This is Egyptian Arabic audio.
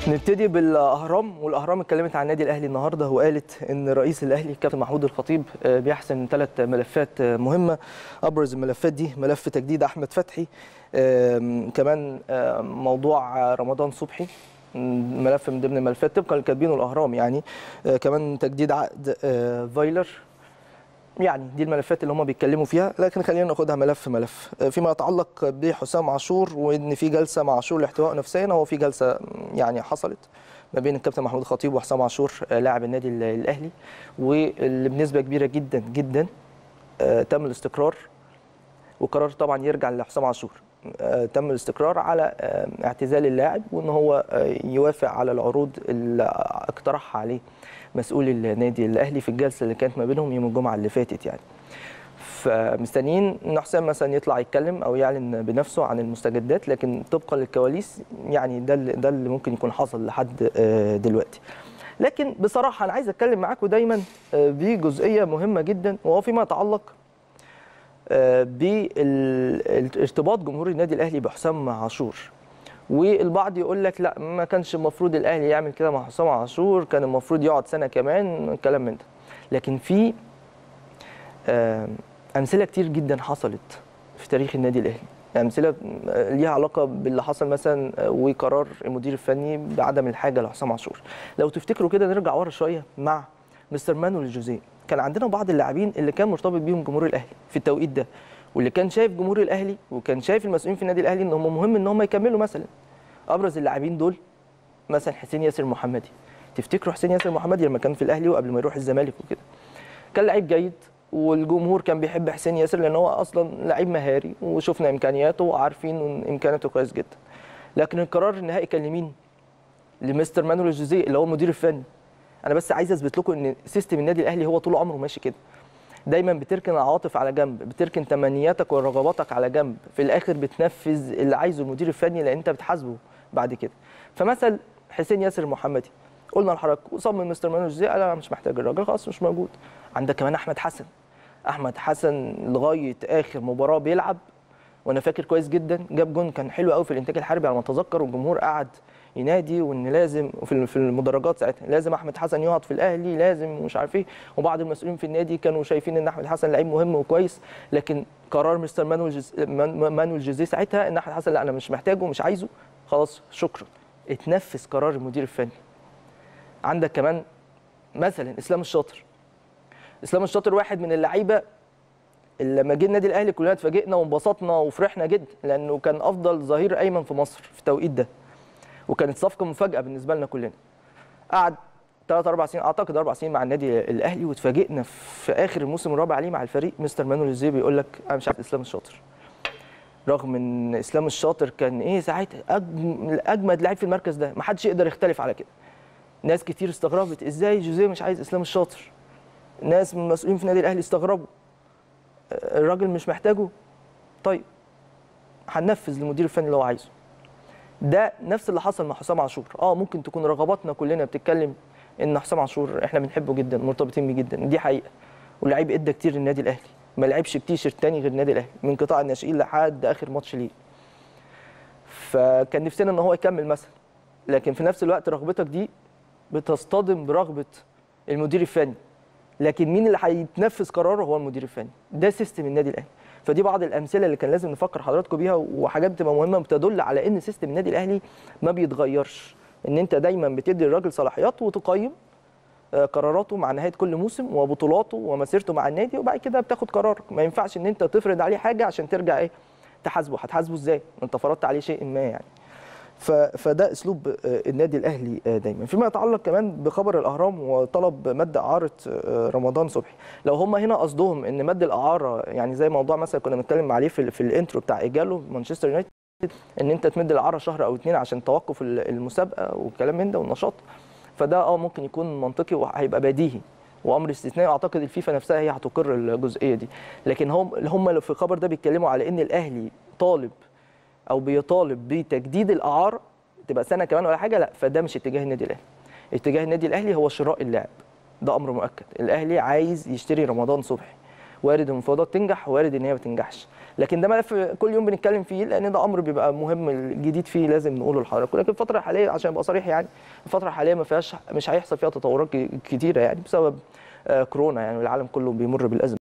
نبتدي بالاهرام والاهرام اتكلمت عن النادي الاهلي النهارده وقالت ان رئيس الاهلي كابتن محمود الخطيب بيحسن ثلاث ملفات مهمه ابرز الملفات دي ملف تجديد احمد فتحي كمان موضوع رمضان صبحي ملف من ضمن الملفات طبقا لكاتبينه الاهرام يعني كمان تجديد عقد فايلر يعني دي الملفات اللي هم بيتكلموا فيها لكن خلينا ناخدها ملف ملف فيما يتعلق بحسام عاشور وان في جلسه مع عاشور لاحتواء نفسيا هو في جلسه يعني حصلت ما بين الكابتن محمود الخطيب وحسام عاشور لاعب النادي الاهلي واللي بنسبه كبيره جدا جدا تم الاستقرار وقرار طبعا يرجع لحسام عاشور تم الاستقرار على اعتزال اللاعب وان هو يوافق على العروض اللي اقترحها عليه مسؤول النادي الاهلي في الجلسه اللي كانت ما بينهم يوم الجمعه اللي فاتت يعني فمستنيين ان حسام مثلا يطلع يتكلم او يعلن بنفسه عن المستجدات لكن طبقا للكواليس يعني ده اللي ده اللي ممكن يكون حصل لحد دلوقتي لكن بصراحه انا عايز اتكلم معاكم دايما بجزئيه مهمه جدا وهو فيما يتعلق بارتباط جمهور النادي الاهلي بحسام عاشور والبعض يقول لك لا ما كانش المفروض الاهلي يعمل كده مع حسام عاشور كان المفروض يقعد سنه كمان كلام من ده لكن في امثله كتير جدا حصلت في تاريخ النادي الاهلي امثله ليها علاقه باللي حصل مثلا وقرار المدير الفني بعدم الحاجه لحسام عاشور لو تفتكروا كده نرجع ورا شويه مع مستر مانويل جوزيه كان عندنا بعض اللاعبين اللي كان مرتبط بيهم جمهور الاهلي في التوقيت ده واللي كان شايف جمهور الاهلي وكان شايف المسؤولين في النادي الاهلي ان هم مهم ان هم يكملوا مثلا ابرز اللاعبين دول مثلا حسين ياسر محمدي تفتكروا حسين ياسر محمدي لما كان في الاهلي وقبل ما يروح الزمالك وكده كان لعيب جيد والجمهور كان بيحب حسين ياسر لان هو اصلا لعيب مهاري وشفنا امكانياته وعارفين امكانياته كويس جدا لكن القرار النهائي كان لمين لمستر مانويل جوزيه اللي هو المدير الفني انا بس عايز اثبت لكم ان سيستم النادي الاهلي هو طول عمره ماشي كده دايما بتركن العواطف على جنب بتركن تمنياتك ورغباتك على جنب في الاخر بتنفذ اللي عايزه المدير الفني لان انت بتحاسبه بعد كده فمثل حسين ياسر محمدي قلنا لحضرتك وصمم مستر مانويل جوزيه قال انا مش محتاج الراجل خلاص مش موجود عندك كمان احمد حسن احمد حسن لغايه اخر مباراه بيلعب وانا فاكر كويس جدا جاب جون كان حلو قوي في الانتاج الحربي على ما اتذكر والجمهور قعد ينادي وان لازم في المدرجات ساعتها لازم احمد حسن يقعد في الاهلي لازم ومش عارف ايه وبعض المسؤولين في النادي كانوا شايفين ان احمد حسن لعيب مهم وكويس لكن قرار مستر مانويل جز... مانويل جوزيه ساعتها ان احمد حسن لا انا مش محتاجه ومش عايزه خلاص شكرا اتنفذ قرار المدير الفني عندك كمان مثلا اسلام الشاطر اسلام الشاطر واحد من اللعيبه اللي لما جه النادي الاهلي كلنا اتفاجئنا وانبسطنا وفرحنا جدا لانه كان افضل ظهير ايمن في مصر في التوقيت ده وكانت صفقه مفاجاه بالنسبه لنا كلنا قعد ثلاث اربع سنين اعتقد اربع سنين مع النادي الاهلي واتفاجئنا في اخر الموسم الرابع عليه مع الفريق مستر مانويل جوزيه بيقول لك انا مش عارف اسلام الشاطر رغم ان اسلام الشاطر كان ايه ساعتها اجمد لاعب في المركز ده ما حدش يقدر يختلف على كده ناس كتير استغربت ازاي جوزيه مش عايز اسلام الشاطر ناس من المسؤولين في النادي الاهلي استغربوا الراجل مش محتاجه طيب هننفذ للمدير الفني اللي هو عايزه ده نفس اللي حصل مع حسام عاشور اه ممكن تكون رغباتنا كلنا بتتكلم ان حسام عاشور احنا بنحبه جدا مرتبطين بيه جدا دي حقيقه واللعيب ادى كتير للنادي الاهلي ما لعبش بتيشرت تاني غير النادي الاهلي من قطاع الناشئين لحد اخر ماتش ليه فكان نفسنا ان هو يكمل مثلا لكن في نفس الوقت رغبتك دي بتصطدم برغبه المدير الفني لكن مين اللي هيتنفذ قراره هو المدير الفني ده سيستم النادي الاهلي فدي بعض الامثله اللي كان لازم نفكر حضراتكم بيها وحاجات بتبقى مهمه بتدل على ان سيستم النادي الاهلي ما بيتغيرش ان انت دايما بتدي الراجل صلاحيات وتقيم قراراته مع نهايه كل موسم وبطولاته ومسيرته مع النادي وبعد كده بتاخد قرارك ما ينفعش ان انت تفرض عليه حاجه عشان ترجع ايه تحاسبه هتحاسبه ازاي انت فرضت عليه شيء ما يعني فده اسلوب النادي الاهلي دايما فيما يتعلق كمان بخبر الاهرام وطلب مد اعاره رمضان صبحي لو هم هنا قصدهم ان مد الاعاره يعني زي موضوع مثلا كنا بنتكلم عليه في, في الانترو بتاع ايجالو مانشستر يونايتد ان انت تمد الاعاره شهر او اتنين عشان توقف المسابقه والكلام من ده والنشاط فده اه ممكن يكون منطقي وهيبقى بديهي وامر استثنائي اعتقد الفيفا نفسها هي هتقر الجزئيه دي لكن هم هم في الخبر ده بيتكلموا على ان الاهلي طالب او بيطالب بتجديد الاعاره تبقى سنه كمان ولا حاجه لا فده مش اتجاه النادي الاهلي اتجاه النادي الاهلي هو شراء اللاعب ده امر مؤكد الاهلي عايز يشتري رمضان صبحي وارد المفاوضات تنجح وارد ان هي ما تنجحش لكن ده ملف كل يوم بنتكلم فيه لان ده امر بيبقى مهم الجديد فيه لازم نقوله لحضرتك لكن الفتره الحاليه عشان ابقى صريح يعني الفتره الحاليه ما فيهاش مش هيحصل فيها تطورات كتيره يعني بسبب آه، كورونا يعني والعالم كله بيمر بالازمه